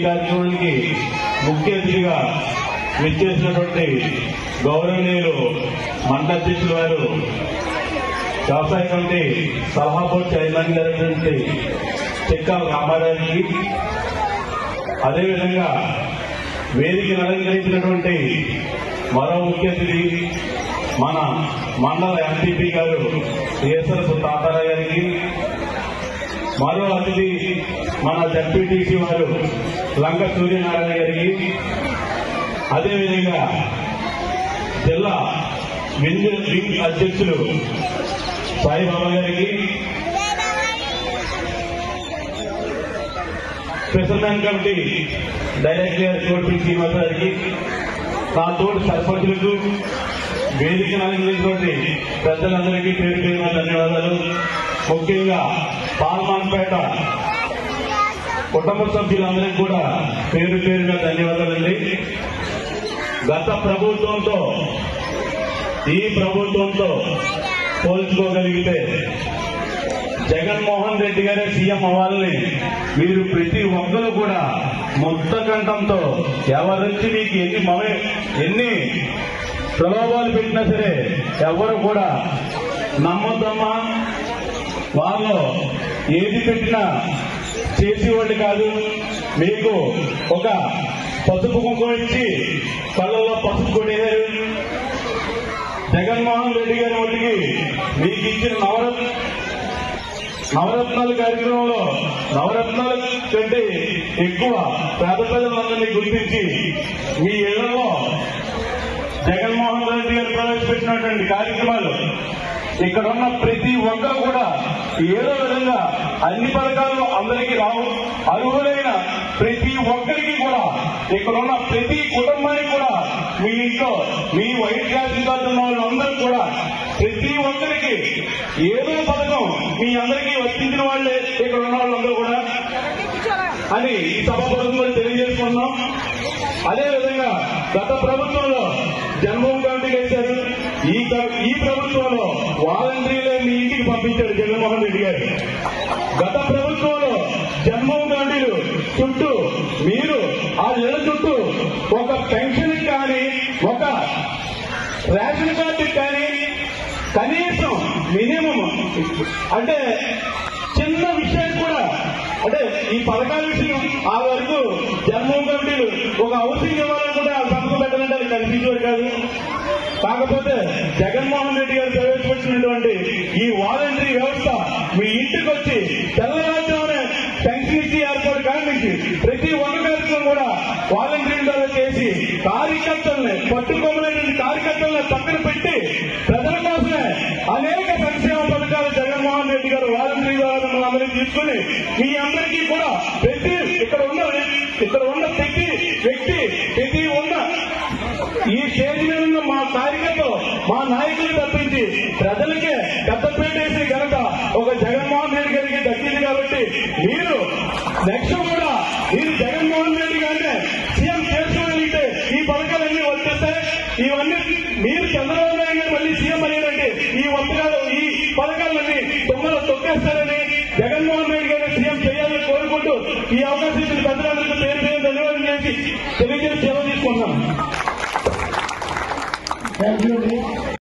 కార్యక్రమానికి ముఖ్య అతిథిగా విచ్చేసినటువంటి గౌరవనీయులు మండల అధ్యక్షులు వారు వ్యవసాయ కమిటీ సలహా బోర్డు చైర్మన్ గారైనటువంటి చెక్కాల రామారావుకి అదేవిధంగా వేదికను అలంకరించినటువంటి మరో ముఖ్య అతిథి మన మండల ఎంపీపీ గారు ఏసరపు తాతారావు గారికి మరో అతిథి మన జడ్పీటీసీ వారు లంక సూర్యనారాయణ గారికి అదేవిధంగా జిల్లా వింగ్ వింగ్ అధ్యక్షులు సాయిబాబా గారికి స్పెషల్ మ్యాన్ కమిటీ డైరెక్టర్ కోటి శ్రీనివాస గారికి నా తోటి సర్పంచులకు వేదిక అలంకరించినటువంటి పెద్దలందరికీ పేరు పేరున ధన్యవాదాలు ముఖ్యంగా పాల్మాన్పేట కుటుంబ సభ్యులందరికీ కూడా పేరు పేరుగా ధన్యవాదాలండి గత ప్రభుత్వంతో ఈ ప్రభుత్వంతో పోల్చుకోగలిగితే జగన్మోహన్ రెడ్డి గారే సీఎం అవ్వాలని మీరు ప్రతి ఒక్కరు కూడా ముక్త కంఠంతో ఎవరొచ్చి మీకు ఎన్ని మమే ఎన్ని ప్రలోభాలు పెట్టినా సరే ఎవరు కూడా నమ్మద్దమ్మా వాళ్ళు ఏది పెట్టినా చేసేవాళ్ళు కాదు మీకు ఒక పసుపు కుంకుమ ఇచ్చి కళ్ళల్లో పసుపు కొట్టేశారు జగన్మోహన్ రెడ్డి గారి మట్టికి మీకు ఇచ్చిన నవరత్న నవరత్నాల కార్యక్రమంలో నవరత్నాల కంటే ఎక్కువ పేద ప్రజలందరినీ గుర్తించి మీ ఇళ్లలో జగన్మోహన్ రెడ్డి గారు ప్రవేశపెట్టినటువంటి కార్యక్రమాలు ఇక్కడ ఉన్న ప్రతి ఒక్కరు కూడా ఏదో విధంగా అన్ని పథకాలు అందరికీ రావు అర్హులైన ప్రతి ఒక్కరికి కూడా ఇక్కడ ఉన్న ప్రతి కుటుంబానికి కూడా మీ ఇంట్లో మీ వైట్ క్లాస్ కార్డు ఉన్న వాళ్ళందరూ కూడా ప్రతి ఒక్కరికి ఏదో పథకం మీ అందరికీ వర్తించిన వాళ్ళే ఇక్కడ ఉన్న వాళ్ళందరూ కూడా అని ఈ సభాపూర్వకంగా తెలియజేసుకున్నాం అదేవిధంగా గత ప్రభుత్వంలో జన్మభూమి కమిటీ వేశారు ఈ క- ఈ ప్రభుత్వంలో వాలంటీర్లే మీ ఇంటికి పంపించారు జగన్మోహన్ రెడ్డి గారు గత ప్రభుత్వంలో జన్మభూమి కమిటీలు చుట్టూ మీరు ఆ నెల చుట్టూ ఒక పెన్షన్ కానీ ఒక రేషన్ కార్డు కానీ కనీసం మినిమం అంటే చిన్న విషయం కూడా అంటే ఈ పథకాల విషయం ఆ వరకు జన్మభూమి కమిటీలు ఒక హౌసింగ్ ఇవ్వాలని కూడా సంతకం పెట్టాలంటే అది కనిపించేవారు కాదు కాకపోతే జగన్మోహన్ రెడ్డి గారు ప్రవేశపెట్టినటువంటి ఈ వాలంటరీ వ్యవస్థ మీ ఇంటికి వచ్చి తెల్లవారుజామునే పెన్షన్ ఇచ్చి ఏర్పాటు కానించి ప్రతి ఒక్క కార్యక్రమం కూడా వాలంటరీ ద్వారా చేసి కార్యకర్తల్ని పట్టుకోమనేటువంటి కార్యకర్తల్ని పక్కన పెట్టి ప్రజల కోసమే అనేక సంక్షేమ పథకాలు జగన్మోహన్ రెడ్డి గారు వాలంటరీ ద్వారా మిమ్మల్ని అందరికీ తీసుకుని మీ అందరికీ కూడా ప్రతి ఇక్కడ ఉన్న ఇక్కడ ఉన్న ప్రతి వ్యక్తి ప్రతి ఉన్న ఈ స్టేజ్ మీద ఉన్న మా కార్యకర్తలు మా నాయకులు తప్పించి ప్రజలకే పెద్దపేట వేసే ఘనత ఒక జగన్మోహన్ రెడ్డి గారికి దక్కింది కాబట్టి మీరు నెక్స్ట్ కూడా మీరు జగన్మోహన్ రెడ్డి గారిని సీఎం చేసుకోగలిగితే ఈ పథకాలన్నీ వచ్చేస్తాయి ఇవన్నీ మీరు చంద్రబాబు నాయుడు గారు మళ్ళీ సీఎం అయ్యారంటే ఈ పథకాలు ఈ పథకాలన్నీ తొమ్మిది తొక్కేస్తారని జగన్మోహన్ రెడ్డి గారిని సీఎం చేయాలని కోరుకుంటూ ఈ అవకాశం ఇచ్చిన పెద్దలందరికీ పేరు పేరు ధన్యవాదాలు చేసి తెలియజేసి సెలవు తీసుకుంటున్నాం థ్యాంక్ యూ